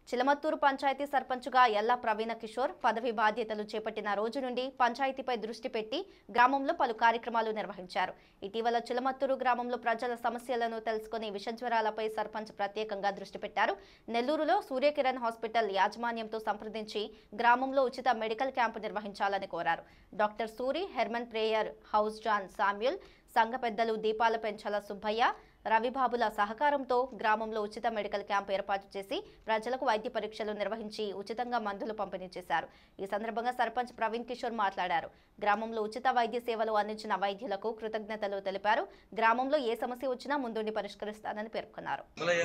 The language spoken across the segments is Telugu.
చిలమత్తూరు పంచాయతీ సర్పంచ్గా ఎల్లా ప్రవీణ కిషోర్ పదవి బాధ్యతలు చేపట్టిన రోజు నుండి పంచాయతీపై దృష్టి పెట్టి గ్రామంలో పలు కార్యక్రమాలు నిర్వహించారు ఇటీవల చిలమత్తూరు గ్రామంలో ప్రజల సమస్యలను తెలుసుకుని విషజ్వరాలపై సర్పంచ్ ప్రత్యేకంగా దృష్టి పెట్టారు నెల్లూరులో సూర్యకిరణ్ హాస్పిటల్ యాజమాన్యంతో సంప్రదించి గ్రామంలో ఉచిత మెడికల్ క్యాంపు నిర్వహించాలని కోరారు doctor Suri Herman prayer house John Samuel సంఘ పెద్దలు దీపాల పెంచాల సుబ్బయ్య రవిబాబుల సహకారంతో గ్రామంలో ఉచిత మెడికల్ క్యాంప్ ఏర్పాటు చేసి ప్రజలకు వైద్య పరీక్షలు నిర్వహించి ఉచితంగా మందులు పంపిణీ చేశారు ఈ సందర్భంగా సర్పంచ్ ప్రవీణ్ కిషోర్ మాట్లాడారు గ్రామంలో ఉచిత వైద్య సేవలు అందించిన వైద్యులకు కృతజ్ఞతలు తెలిపారు గ్రామంలో ఏ సమస్య వచ్చినా ముందుండి పరిష్కరిస్తానని పేర్కొన్నారు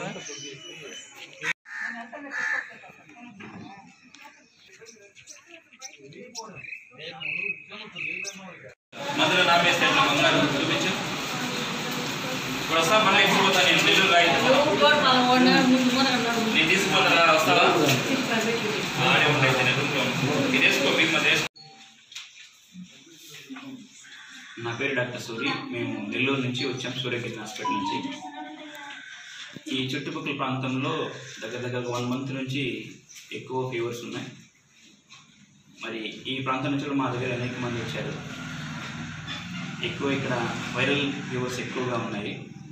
మధ్యలో నామేస్తే ఎట్లా బంగారు చూపించు ఇప్పుడు వస్తా మళ్ళీ ఇప్పుడు పోతా నేను నెల్లూరు రాయి నేను తీసుకుపోతా వస్తావా ఆడే ఉంటాయి నెల్లూరులో ఇది వేసుకో మీకు మధ్య వేసుకో నా పేరు డాక్టర్ సూరి మేము నెల్లూరు నుంచి వచ్చాం సూర్యకిరణ్ హాస్పిటల్ నుంచి ఈ చుట్టుపక్కల ప్రాంతంలో దగ్గర దగ్గర వన్ మంత్ నుంచి ఎక్కువ ఫీవర్స్ ఉన్నాయి మరి ఈ ప్రాంతం నుంచి కూడా మా దగ్గర అనేక మంది వచ్చారు ఎక్కువ ఇక్కడ వైరల్ ఫీవర్స్ ఎక్కువగా ఉన్నాయి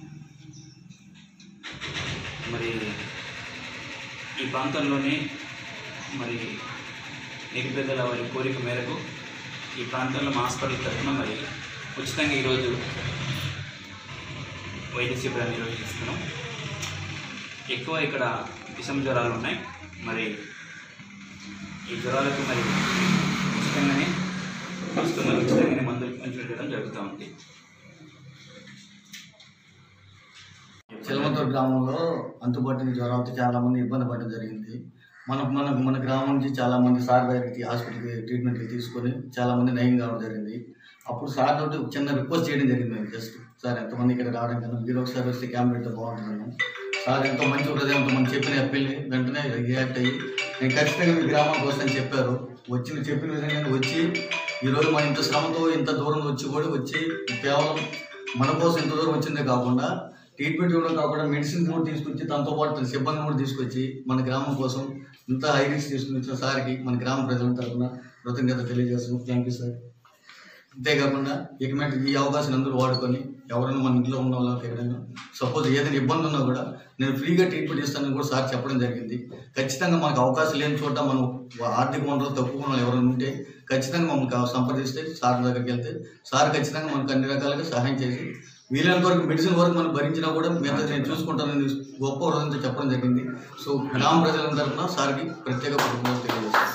మరి ఈ ప్రాంతంలోనే మరి నిరుపేదల వారి కోరిక మేరకు ఈ ప్రాంతంలో మా హాస్పిటల్ తరఫున మరి ఉచితంగా ఈరోజు వైద్య శిబిరాన్ని నిర్వహిస్తున్నాం ఎక్కువ ఇక్కడ విషమ జ్వరాలు ఉన్నాయి మరి ఈ జ్వరాలకు మరి ఉచితంగానే కస్టమర్ ఉచితంగానే మందులు పంచిపెట్టడం జరుగుతూ ఉంది చిలమతూరు గ్రామంలో అంతుబట్టిన జ్వరంతో చాలా మంది ఇబ్బంది పడడం జరిగింది మన మన మన గ్రామం నుంచి చాలా మంది సార్ దగ్గరికి హాస్పిటల్కి ట్రీట్మెంట్కి తీసుకొని చాలా మంది నయం కావడం జరిగింది అప్పుడు సార్ తోటి ఒక చిన్న రిక్వెస్ట్ చేయడం జరిగింది మేము జస్ట్ సార్ ఎంతమంది ఇక్కడ రావడం కన్నా మీరు ఒకసారి వస్తే క్యాంప్ పెడితే బాగుంటుందన్నాం సార్ ఎంతో మంచి హృదయంతో మనం చెప్పిన అప్పీల్ని వెంటనే రియాక్ట్ అయ్యి నేను ఖచ్చితంగా మీ గ్రామానికి వస్తాను చెప్పారు వచ్చిన చెప్పిన విధంగానే వచ్చి ఈరోజు మన ఇంత శ్రమతో ఇంత దూరం వచ్చి కూడా వచ్చి కేవలం మన కోసం ఇంత దూరం వచ్చిందే కాకుండా ట్రీట్మెంట్ ఇవ్వడం కాకుండా మెడిసిన్ కూడా తీసుకొచ్చి తనతో పాటు తన సిబ్బంది కూడా తీసుకొచ్చి మన గ్రామం కోసం ఇంత హై రిస్క్ తీసుకుని వచ్చిన సార్కి మన గ్రామ ప్రజల తరఫున కృతజ్ఞత తెలియజేస్తున్నాం థ్యాంక్ యూ సార్ అంతేకాకుండా ఇక మీద ఈ అవకాశం అందరూ వాడుకొని ఎవరైనా మన ఇంట్లో ఉన్న వాళ్ళకి ఎక్కడైనా సపోజ్ ఏదైనా ఇబ్బంది ఉన్నా కూడా నేను ఫ్రీగా ట్రీట్మెంట్ ఇస్తానని కూడా సార్ చెప్పడం జరిగింది ఖచ్చితంగా మనకు అవకాశం లేని చోట మనం ఆర్థిక వనరులు తక్కువ ఉన్న వాళ్ళు ఎవరైనా ఉంటే ఖచ్చితంగా మమ్మల్ని కా- సంప్రదిస్తే సార్ దగ్గరికి వెళ్తే సార్ ఖచ్చితంగా మనకు అన్ని రకాలుగా సహాయం చేసి వీలైనంత వరకు మెడిసిన్ వరకు మనం భరించినా కూడా మిగతా నేను చూసుకుంటానని గొప్ప హృదయంతో చెప్పడం జరిగింది సో గ్రామ ప్రజల తరఫున సార్కి ప్రత్యేక కృతజ్ఞతలు తెలియజేస్తాను